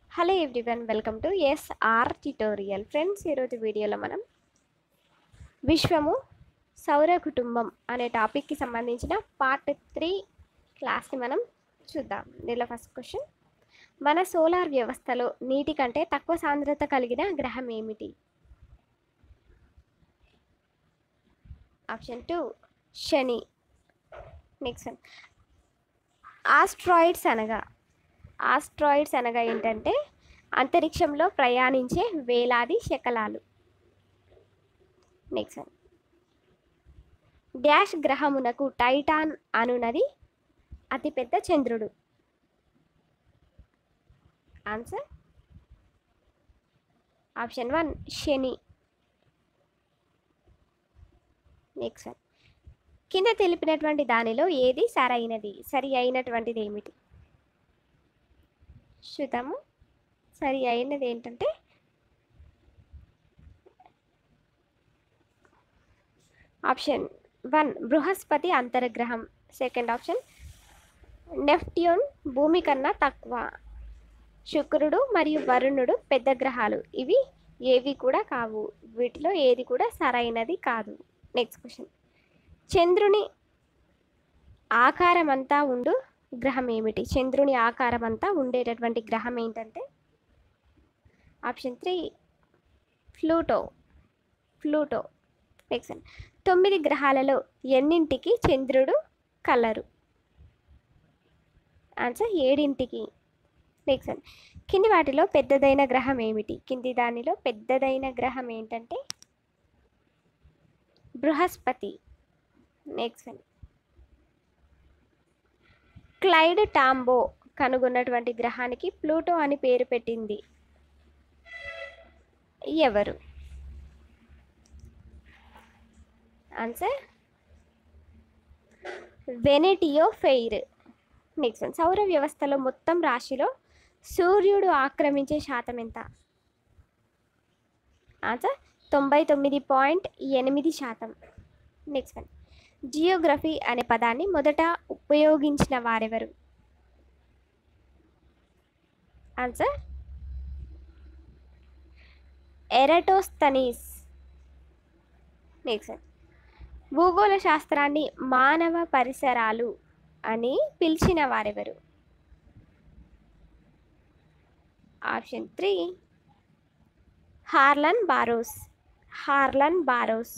hello everyone welcome to S R tutorial friends ఈరోజు వీడియోలో మనం విశ్వము సౌర కుటుంబం అనే టాపిక్కి సంబంధించిన పార్ట్ త్రీ క్లాస్ని మనం చూద్దాం దీనిలో ఫస్ట్ క్వశ్చన్ మన సోలార్ వ్యవస్థలో నీటి కంటే తక్కువ సాంద్రత కలిగిన గ్రహం ఏమిటి ఆప్షన్ టూ శని నెక్స్ట్ ఆస్ట్రాయిడ్స్ అనగా ఆస్ట్రాయిడ్స్ అనగా ఏంటంటే అంతరిక్షంలో ప్రయాణించే వేలాది శకలాలు నెక్స్ట్ డాష్ గ్రహమునకు టైటాన్ అనునది అతిపెద్ద చంద్రుడు ఆన్సర్ ఆప్షన్ వన్ శని నెక్స్ట్ కింద తెలిపినటువంటి దానిలో ఏది సరైనది సరి అయినటువంటిది ఏమిటి చూద్దాము సరి అయినది ఏంటంటే ఆప్షన్ వన్ బృహస్పతి అంతర్గ్రహం సెకండ్ ఆప్షన్ నెప్ట్యూన్ భూమి కన్నా తక్కువ శుక్రుడు మరియు వరుణుడు పెద్ద గ్రహాలు ఇవి ఏవి కూడా కావు వీటిలో ఏది కూడా సరైనది కాదు నెక్స్ట్ క్వశ్చన్ చంద్రుని ఆకారం అంతా ఉండు గ్రహం ఏమిటి చంద్రుని ఆకారం అంతా ఉండేటటువంటి గ్రహం ఏంటంటే option three Pluto Pluto next తొమ్మిది గ్రహాలలో ఎన్నింటికి చంద్రుడు కలరు ఆన్సర్ ఏడింటికి నెక్స్ట్ కింది వాటిలో పెద్దదైన గ్రహం ఏమిటి కింది దానిలో పెద్దదైన గ్రహం ఏంటంటే బృహస్పతి నెక్స్ట్ క్లైడ్ టాంబో కనుగొన్నటువంటి గ్రహానికి ప్లూటో అని పేరు పెట్టింది ఎవరు ఆన్సర్ వెనెటియో ఫెయిర్ నెక్స్ట్ సౌర వ్యవస్థలో మొత్తం రాశిలో సూర్యుడు ఆక్రమించే శాతం ఎంత ఆన్సర్ తొంభై తొమ్మిది పాయింట్ ఎనిమిది శాతం నెక్స్ట్ వన్ జియోగ్రఫీ అనే పదాన్ని మొదట ఉపయోగించిన వారెవరు ఆన్సర్ ఎరటోస్తనీస్ నెక్స్ట్ భూగోళ శాస్త్రాన్ని మానవ పరిసరాలు అని పిలిచిన వారెవరు option three Harlan Barrows Harlan Barrows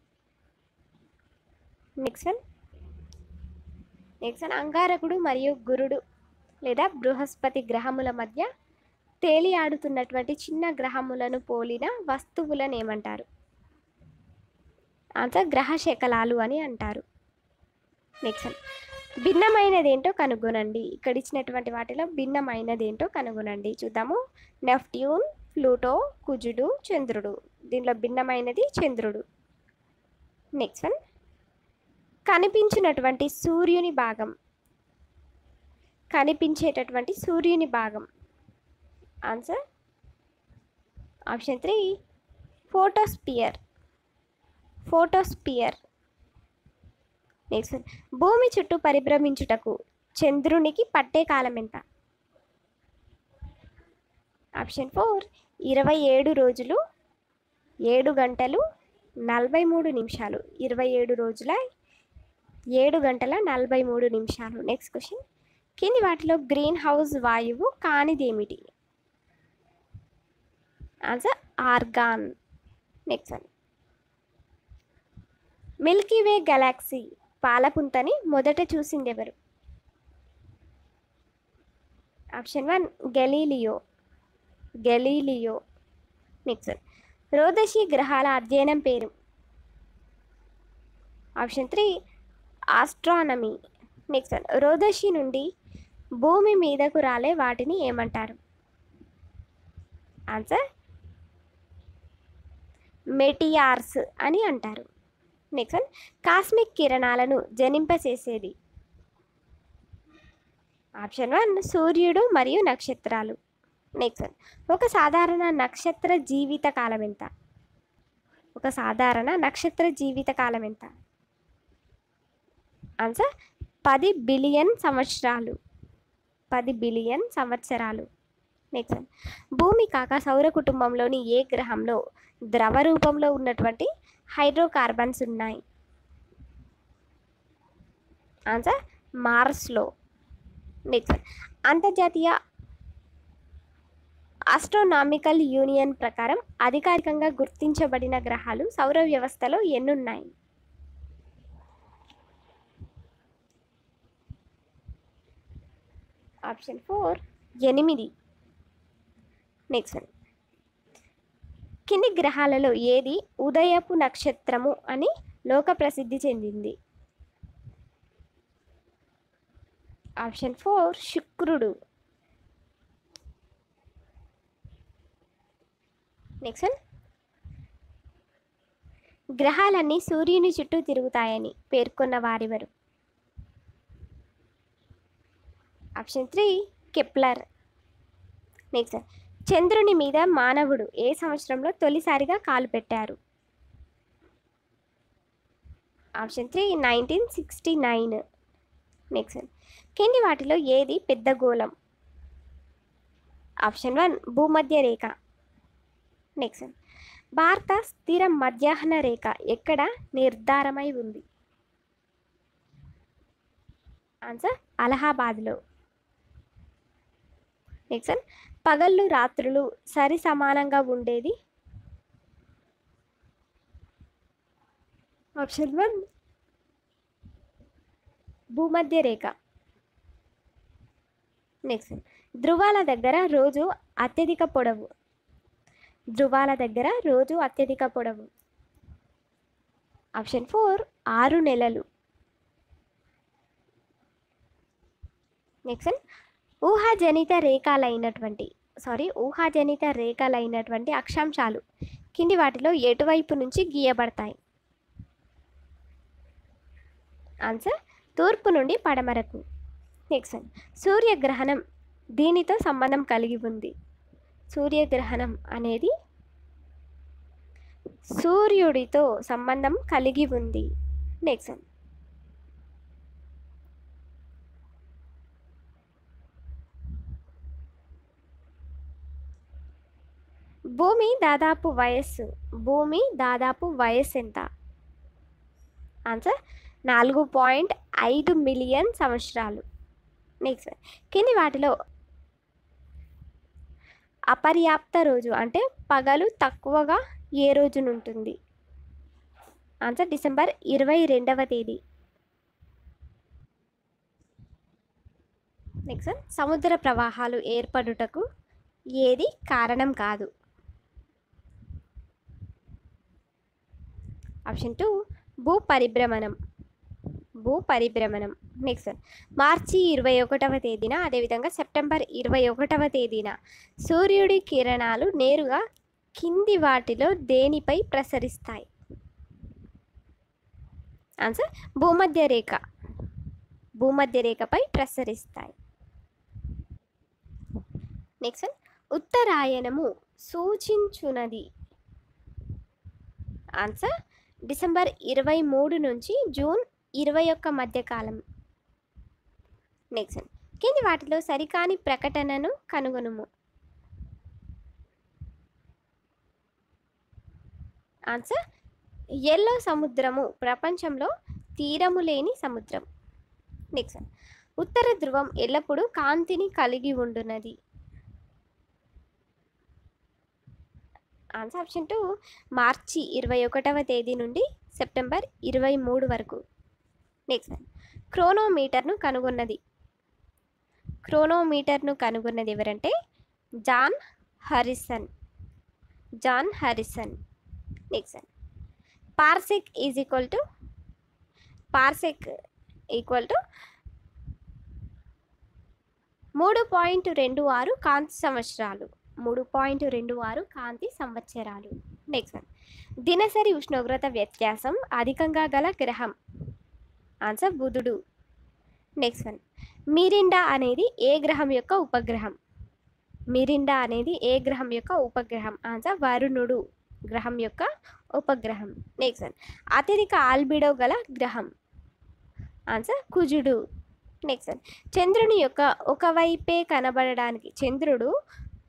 next one next one అంగారకుడు మరియు గురుడు లేదా బృహస్పతి గ్రహముల మధ్య తేలియాడుతున్నటువంటి చిన్న గ్రహములను పోలిన వస్తువులను ఏమంటారు ఆన్సర్ గ్రహ శకలాలు అని అంటారు నెక్స్ట్ వన్ భిన్నమైనది ఏంటో కనుగొనండి ఇక్కడ ఇచ్చినటువంటి వాటిలో భిన్నమైనది ఏంటో కనుగొనండి చూద్దాము నెప్ట్యూన్ ప్లూటో కుజుడు చంద్రుడు దీనిలో భిన్నమైనది చంద్రుడు నెక్స్ట్ వన్ కనిపించినటువంటి సూర్యుని భాగం కనిపించేటటువంటి సూర్యుని భాగం answer option three photosphere photosphere next భూమి చుట్టూ పరిభ్రమించుటకు చంద్రునికి పట్టే కాలం ఎంత ఆప్షన్ ఫోర్ ఇరవై ఏడు రోజులు ఏడు గంటలు నలభై మూడు నిమిషాలు ఇరవై ఏడు రోజుల ఏడు గంటల నలభై మూడు నిమిషాలు నెక్స్ట్ క్వశ్చన్ కింది వాటిలో గ్రీన్ హౌస్ వాయువు కానిదేమిటి answer argon next one Milky Way galaxy పాలపుంతని మొదట చూసింది ఎవరు option one Galileo Galileo next one రోదశి గ్రహాల అధ్యయనం పేరు option three astronomy next one రోదశి నుండి భూమి మీదకు రాలే వాటిని ఏమంటారు ఆన్సర్ మెటియార్స్ అని అంటారు నెక్స్ట్ వన్ కాస్మిక్ కిరణాలను జనింపచేసేది ఆప్షన్ వన్ సూర్యుడు మరియు నక్షత్రాలు నెక్స్ట్ వన్ ఒక సాధారణ నక్షత్ర జీవిత కాలం ఎంత ఒక సాధారణ నక్షత్ర జీవిత కాలం ఎంత ఆన్సర్ పది బిలియన్ సంవత్సరాలు పది బిలియన్ సంవత్సరాలు నెక్స్ట్ భూమి కాక సౌర కుటుంబంలోని ఏ గ్రహంలో ద్రవ రూపంలో ఉన్నటువంటి హైడ్రోకార్బన్స్ ఉన్నాయి ఆన్సర్ మార్స్లో నెక్స్ట్ అంతర్జాతీయ ఆస్ట్రోనామికల్ యూనియన్ ప్రకారం అధికారికంగా గుర్తించబడిన గ్రహాలు సౌర వ్యవస్థలో ఎన్నున్నాయి ఆప్షన్ ఫోర్ ఎనిమిది నెక్స్ట్ కింది గ్రహాలలో ఏది ఉదయపు నక్షత్రము అని లోక ప్రసిద్ధి చెందింది ఆప్షన్ ఫోర్ శుక్రుడు నెక్స్ట్ గ్రహాలన్నీ సూర్యుని చుట్టూ తిరుగుతాయని పేర్కొన్న వారెవరు ఆప్షన్ త్రీ కెప్లర్ నెక్స్ట్ చంద్రుని మీద మానవుడు ఏ సంవత్సరంలో తొలిసారిగా కాలు పెట్టారు option three nineteen sixty nine next కింది వాటిలో ఏది పెద్ద గోళం ఆప్షన్ వన్ భూమధ్య రేఖ నెక్స్ట్ భారత స్థిర మధ్యాహ్న రేఖ ఎక్కడ నిర్ధారమై ఉంది ఆన్సర్ అలహాబాద్లో నెక్స్ట్ పగళ్ళు రాత్రులు సరి సమానంగా ఉండేది ఆప్షన్ వన్ భూమధ్య రేఖ నెక్స్ట్ ధృవాల దగ్గర రోజు అత్యధిక పొడవు ధృవాల దగ్గర రోజు అత్యధిక పొడవు ఆప్షన్ ఫోర్ ఆరు నెలలు నెక్స్ట్ ఊహాజనిత రేఖలైనటువంటి సారీ ఊహాజనిత రేఖలైనటువంటి అక్షాంశాలు కింది వాటిలో ఎటువైపు నుంచి గీయబడతాయి ఆన్సర్ తూర్పు నుండి పడమరకు నెక్స్ట్ సూర్యగ్రహణం దీనితో సంబంధం కలిగి ఉంది సూర్యగ్రహణం అనేది సూర్యుడితో సంబంధం కలిగి ఉంది నెక్స్ట్ భూమి దాదాపు వయస్సు భూమి దాదాపు వయస్సు ఎంత ఆన్సర్ నాలుగు పాయింట్ ఐదు మిలియన్ సంవత్సరాలు నెక్స్ట్ కింది వాటిలో అపర్యాప్త రోజు అంటే పగలు తక్కువగా ఏ రోజునుంటుంది ఆన్సర్ డిసెంబర్ ఇరవై రెండవ తేదీ నెక్స్ట్ సముద్ర ప్రవాహాలు ఏర్పడుటకు ఏది కారణం కాదు ఆప్షన్ టూ భూ పరిభ్రమణం భూ పరిభ్రమణం నెక్స్ట్ మార్చి ఇరవై ఒకటవ తేదీన అదేవిధంగా సెప్టెంబర్ ఇరవై ఒకటవ తేదీన సూర్యుడి కిరణాలు నేరుగా కింది వాటిలో దేనిపై ప్రసరిస్తాయి ఆన్సర్ భూమధ్య రేఖ భూమధ్య రేఖపై ప్రసరిస్తాయి నెక్స్ట్ ఉత్తరాయణము సూచించునది ఆన్సర్ డిసెంబర్ ఇరవై మూడు నుంచి జూన్ ఇరవై ఒక్క మధ్య కాలం నెక్స్ట్ కింది వాటిలో సరికాని ప్రకటనను కనుగొనుము ఆన్సర్ ఎల్లో సముద్రము ప్రపంచంలో తీరము లేని సముద్రం నెక్స్ట్ ఉత్తర ధ్రువం ఎల్లప్పుడూ కాంతిని కలిగి ఉండున్నది ఆన్సర్ ఆప్షన్ టూ మార్చి ఇరవై ఒకటవ తేదీ నుండి సెప్టెంబర్ ఇరవై మూడు వరకు నెక్స్ట్ క్రోనోమీటర్ను కనుగొన్నది క్రోనోమీటర్ను కనుగొన్నది ఎవరంటే John Harrison John Harrison next parsec is equal to parsec equal to మూడు పాయింట్ రెండు ఆరు కాంతి సంవత్సరాలు మూడు పాయింట్ రెండు ఆరు కాంతి సంవత్సరాలు నెక్స్ట్ వన్ దినసరి ఉష్ణోగ్రత వ్యత్యాసం అధికంగా గల గ్రహం ఆన్సర్ బుధుడు నెక్స్ట్ వన్ మిరిండా అనేది ఏ గ్రహం యొక్క ఉపగ్రహం మిరిండా అనేది ఏ గ్రహం యొక్క ఉపగ్రహం ఆన్సర్ వరుణుడు గ్రహం యొక్క ఉపగ్రహం నెక్స్ట్ వన్ అత్యధిక ఆల్బిడో గల గ్రహం ఆన్సర్ కుజుడు నెక్స్ట్ వన్ చంద్రుని యొక్క ఒకవైపే కనబడడానికి చంద్రుడు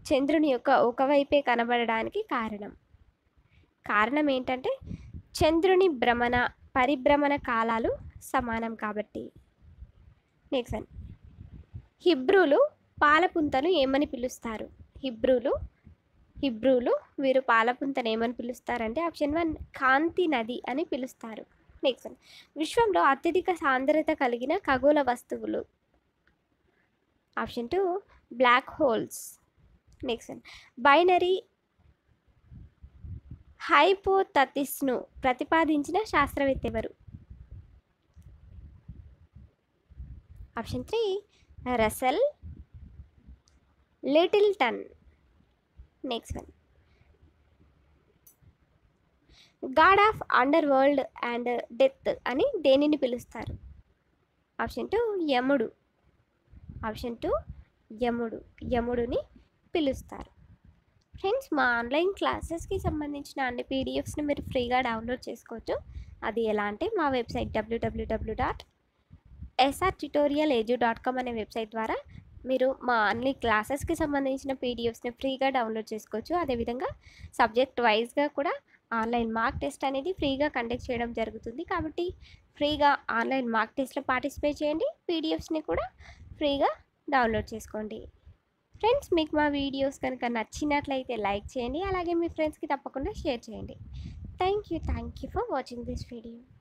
చంద్రుని యొక్క ఒకవైపే కనబడడానికి కారణం కారణం ఏంటంటే చంద్రుని భ్రమణ పరిభ్రమణ కాలాలు సమానం కాబట్టి నెక్స్ట్ వన్ హిబ్రూలు పాలపుంతను ఏమని పిలుస్తారు హిబ్రూలు హిబ్రూలు వీరు పాలపుంతను ఏమని పిలుస్తారంటే ఆప్షన్ వన్ కాంతి నది అని పిలుస్తారు నెక్స్ట్ వన్ విశ్వంలో అత్యధిక సాంద్రత కలిగిన ఖగోళ వస్తువులు option two black holes next one binary హైపోతతిస్ను ప్రతిపాదించిన శాస్త్రవేత్త ఎవరు option three Russell Littleton next one god of underworld and death అని దేనిని పిలుస్తారు ఆప్షన్ టూ యముడు ఆప్షన్ టూ యముడు యముడుని పిలుస్తారు ఫ్రెండ్స్ మా ఆన్లైన్ క్లాసెస్కి సంబంధించిన అన్ని పీడిఎఫ్స్ని మీరు ఫ్రీగా డౌన్లోడ్ చేసుకోవచ్చు అది ఎలా అంటే మా website WWW dot S R tutorial ఏజు డాట్ కామ్ అనే వెబ్సైట్ ద్వారా మీరు మా అన్ని క్లాసెస్కి సంబంధించిన పీడిఎఫ్స్ని ఫ్రీగా డౌన్లోడ్ చేసుకోవచ్చు అదేవిధంగా సబ్జెక్ట్ వైజ్గా కూడా ఆన్లైన్ మార్క్ టెస్ట్ అనేది ఫ్రీగా కండక్ట్ చేయడం జరుగుతుంది కాబట్టి ఫ్రీగా ఆన్లైన్ మార్క్ టెస్ట్లో పార్టిసిపేట్ చేయండి పీడిఎఫ్స్ని కూడా ఫ్రీగా డౌన్లోడ్ చేసుకోండి ఫ్రెండ్స్ మీకు మా వీడియోస్ కనుక నచ్చినట్లయితే లైక్ చేయండి అలాగే మీ ఫ్రెండ్స్కి తప్పకుండా షేర్ చేయండి thank you thank you for watching this video